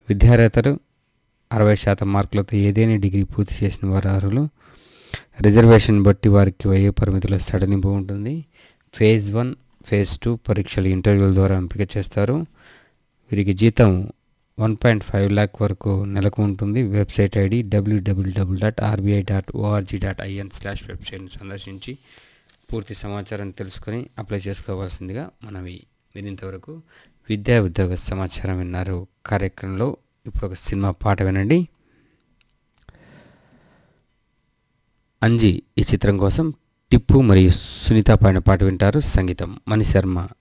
విద్యార్హతలు అరవై శాతం మార్కులతో ఏదైనా డిగ్రీ పూర్తి చేసిన వారు అర్హులు రిజర్వేషన్ బట్టి వారికి వయో పరిమితిలో సడలింపు ఉంటుంది ఫేజ్ వన్ ఫేజ్ టూ పరీక్షలు ఇంటర్వ్యూల ద్వారా ఎంపిక చేస్తారు వీరికి జీతం వన్ పాయింట్ ఫైవ్ ల్యాక్ వరకు నెలకు ఉంటుంది website ID WWW dot RBI dot ORG dot IN slash వెబ్సైట్ని సందర్శించి పూర్తి సమాచారం తెలుసుకొని అప్లై చేసుకోవాల్సిందిగా మనవి మీరు ఇంతవరకు విద్యా ఉద్యోగ సమాచారం విన్నారు కార్యక్రమంలో ఇప్పుడు ఒక సినిమా పాట వినండి అంజి ఈ చిత్రం కోసం టిప్పు మరియు సునీత పాడిన పాట వింటారు సంగీతం మణి శర్మ